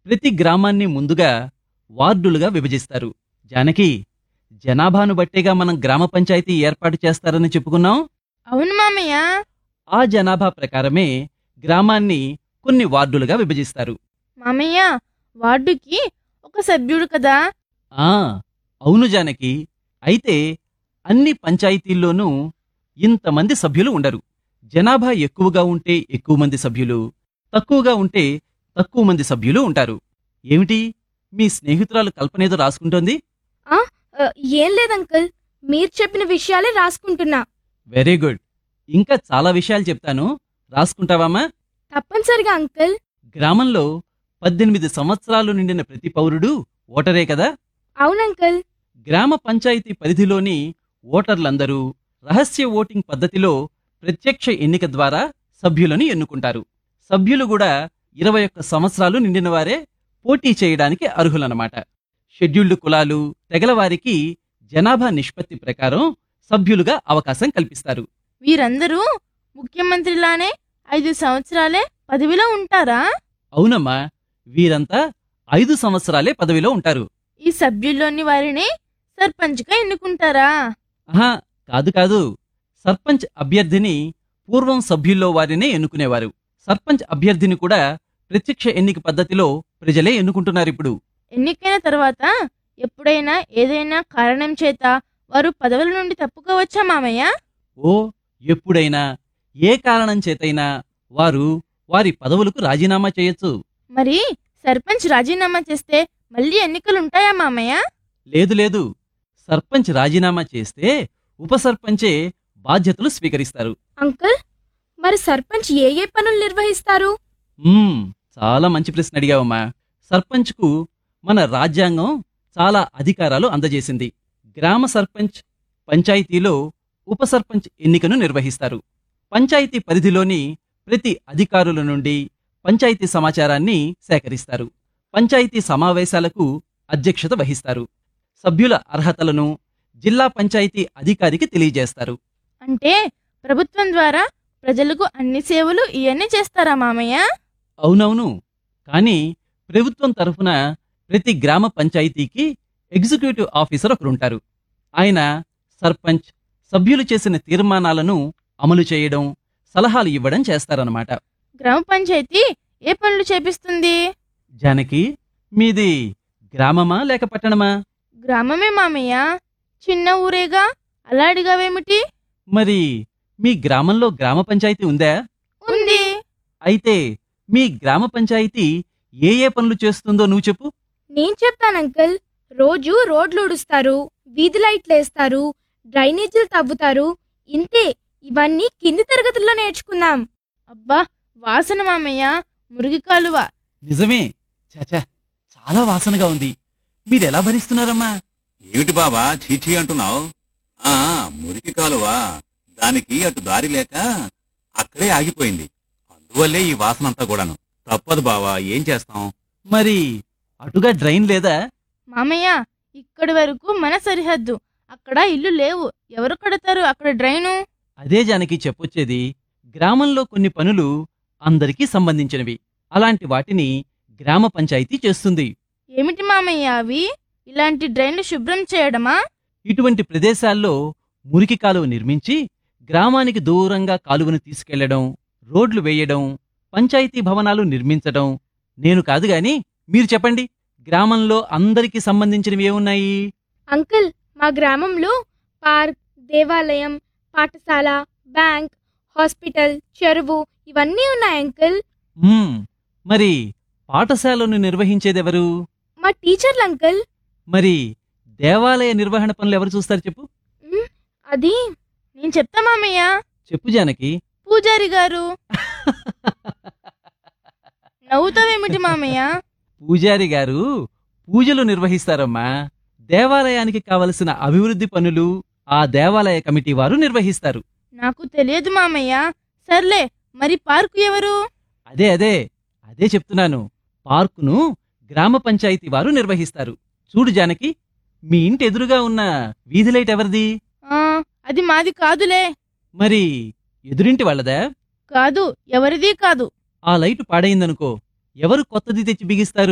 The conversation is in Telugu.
ప్రతి గ్రామాన్ని ముందుగా వార్డులుగా విభజిస్తారు జానకి జనాభాను బట్టేగా మనం గ్రామ పంచాయతీ ఏర్పాటు చేస్తారని చెప్పుకున్నాం అవును మామయ్య ఆ జనాభా ప్రకారమే గ్రామాన్ని కొన్ని వార్డులుగా విభజిస్తారు మామయ్య వార్డుకి ఒక సభ్యుడు కదా ఆ అవును జానకి అయితే అన్ని పంచాయతీల్లోనూ ఇంతమంది సభ్యులు ఉండరు జనాభా ఎక్కువగా ఉంటే ఎక్కువ మంది సభ్యులు తక్కువగా ఉంటే తక్కువ మంది సభ్యులు ఉంటారు ఏమిటి మీ స్నేహితురాలు కల్పనేదో రాసుకుంటోంది ఆ, ఏం లేదు అంకుల్ మీరు చెప్పిన విషయాలే రాసుకుంటున్నా వెరీ గుడ్ ఇంకా చాలా విషయాలు చెప్తాను రాసుకుంటావామా తప్పనిసరిగా అంకుల్ గ్రామంలో పద్దెనిమిది సంవత్సరాలు నిండిన ప్రతి పౌరుడు ఓటరే కదా అవును అంకుల్ గ్రామ పంచాయతీ పరిధిలోని ఓటర్లందరూ రహస్య ఓటింగ్ పద్ధతిలో ప్రత్యక్ష ఎన్నిక ద్వారా సభ్యులను ఎన్నుకుంటారు సభ్యులు కూడా ఇరవై ఒక్క సంవత్సరాలు నిండిన వారే పోటీ చేయడానికి అర్హులన్నమాట షెడ్యూల్డ్ కులాలు తెగలవారికి జనాభా నిష్పత్తి ప్రకారం సభ్యులుగా అవకాశం కల్పిస్తారు వీరందరూ ముఖ్యమంత్రిలానే ఐదు సంవత్సరాలే పదవిలో ఉంటారా అవునమ్మా వీరంతా ఐదు సంవత్సరాలే పదవిలో ఉంటారు ఈ సభ్యుల్లోని వారిని సర్పంచ్గా ఎన్నుకుంటారా ఆహా కాదు కాదు సర్పంచ్ అభ్యర్థిని పూర్వం సభ్యుల్లో వారినే ఎన్నుకునేవారు సర్పంచ్ అభ్యర్థిని కూడా ప్రత్యక్ష ఎన్నిక పద్ధతిలో ప్రజలే ఎన్నుకుంటున్నారు ఇప్పుడు ఎన్నికైన తర్వాత ఎప్పుడైనా ఏదైనా కారణం చేత వారు పదవుల నుండి తప్పుకోవచ్చా మామయ్య ఓ ఎప్పుడైనా ఏ కారణం చేతైనా వారు వారి పదవులకు రాజీనామా చేయొచ్చు మరి సర్పంచ్ రాజీనామా చేస్తే మళ్ళీ ఎన్నికలు ఉంటాయా మామయ్య లేదు లేదు సర్పంచ్ రాజీనామా చేస్తే ఉప సర్పంచే బాధ్యతలు స్వీకరిస్తారు అంకుల్ మరి సర్పంచ్ ఏ ఏ పనులు నిర్వహిస్తారు మ్మ్, చాలా మంచి ప్రశ్న అడిగావమ్మా సర్పంచ్కు మన రాజ్యాంగం చాలా అధికారాలు అందజేసింది గ్రామ సర్పంచ్ పంచాయతీలో ఉప సర్పంచ్ ఎన్నికను నిర్వహిస్తారు పంచాయతీ పరిధిలోని ప్రతి అధికారుల నుండి పంచాయతీ సమాచారాన్ని సేకరిస్తారు పంచాయతీ సమావేశాలకు అధ్యక్షత వహిస్తారు సభ్యుల అర్హతలను జిల్లా పంచాయతీ అధికారికి తెలియజేస్తారు అంటే ప్రభుత్వం ద్వారా ప్రజలకు అన్ని సేవలు ఇవన్నీ చేస్తారా మామయ్య అవునవును కానీ ప్రభుత్వం తరఫున ప్రతి గ్రామ పంచాయతీకి ఎగ్జిక్యూటివ్ ఆఫీసర్ ఒకరుంటారు ఆయన సర్పంచ్ సభ్యులు చేసిన తీర్మానాలను అమలు చేయడం సలహాలు ఇవ్వడం చేస్తారన్నమాట గ్రామ పంచాయతీ ఏ పనులు చేపిస్తుంది జానకి మీది గ్రామమా లేక పట్టణమా గ్రామమే మామయ్య చిన్న ఊరేగా అలా అడిగావేమిటి మరి మీ గ్రామంలో గ్రామ పంచాయతీ ఉందా ఉంది అయితే మీ గ్రామ పంచాయతీ ఏ ఏ పనులు చేస్తుందో నువ్వు చెప్పు నేను చెప్తాను అంకుల్ రోజు రోడ్లు ఉడుస్తారు వీధి లైట్లు వేస్తారు డ్రైనేజీలు తవ్వుతారు ఇంతే ఇవన్నీ కింది తరగతుల్లో నేర్చుకుందాం అబ్బా వాసన మామయ్య మురిగి కాలువ నిజమే చాచా చాలా వాసనగా ఉంది మీరెలా భరిస్తున్నారమ్మా ఏమిటి బాబా చీచీ అంటున్నావు ఆ మురికి కాలువ దానికి అటు దారి లేక అక్కడే ఆగిపోయింది అందువల్లే ఈ వాసన అంతా కూడాను తప్పదు బావా ఏం చేస్తాం మరి అటుగా డ్రైన్ లేదా మామయ్య ఇక్కడి వరకు మన సరిహద్దు అక్కడ ఇల్లు లేవు ఎవరు కడతారు అక్కడ డ్రైను అదే జానకి చెప్పొచ్చేది గ్రామంలో కొన్ని పనులు అందరికీ సంబంధించినవి అలాంటి వాటిని గ్రామ పంచాయతీ చేస్తుంది ఏమిటి మామయ్య అవి ఇలాంటి డ్రైన్లు శుభ్రం చేయడమా ఇటువంటి ప్రదేశాల్లో మురికి కాలువ నిర్మించి గ్రామానికి దూరంగా కాలువను తీసుకెళ్లడం రోడ్లు వేయడం పంచాయతీ భవనాలు నిర్మించడం నేను కాదు గాని మీరు చెప్పండి గ్రామంలో అందరికీ సంబంధించినవి ఏమున్నాయి అంకుల్ మా గ్రామంలో పార్క్ దేవాలయం పాఠశాల బ్యాంక్ హాస్పిటల్ చెరువు ఇవన్నీ ఉన్నాయి అంకుల్ మ్మ్, మరి పాఠశాలను నిర్వహించేదెవరు మా టీచర్లు అంకుల్ మరి దేవాలయ నిర్వహణ పనులు ఎవరు చూస్తారు చెప్పు మ్, అది నేను చెప్తా మామయ్య చెప్పు జానకి పూజారి గారు నవ్వుతావేమిటి మామయ్య పూజారి గారు పూజలు నిర్వహిస్తారమ్మా దేవాలయానికి కావలసిన అభివృద్ధి పనులు ఆ దేవాలయ కమిటీ వారు నిర్వహిస్తారు నాకు తెలియదు మామయ్య సర్లే మరి పార్కు ఎవరు అదే అదే అదే చెప్తున్నాను పార్కును గ్రామ పంచాయతీ వారు నిర్వహిస్తారు చూడు జానకి మీ ఇంటి ఎదురుగా ఉన్న వీధి లైట్ ఎవరిది ఆ అది మాది కాదులే మరి ఎదురింటి వాళ్ళదా కాదు ఎవరిది కాదు ఆ లైట్ పాడైందనుకో ఎవరు కొత్తది తెచ్చి బిగిస్తారు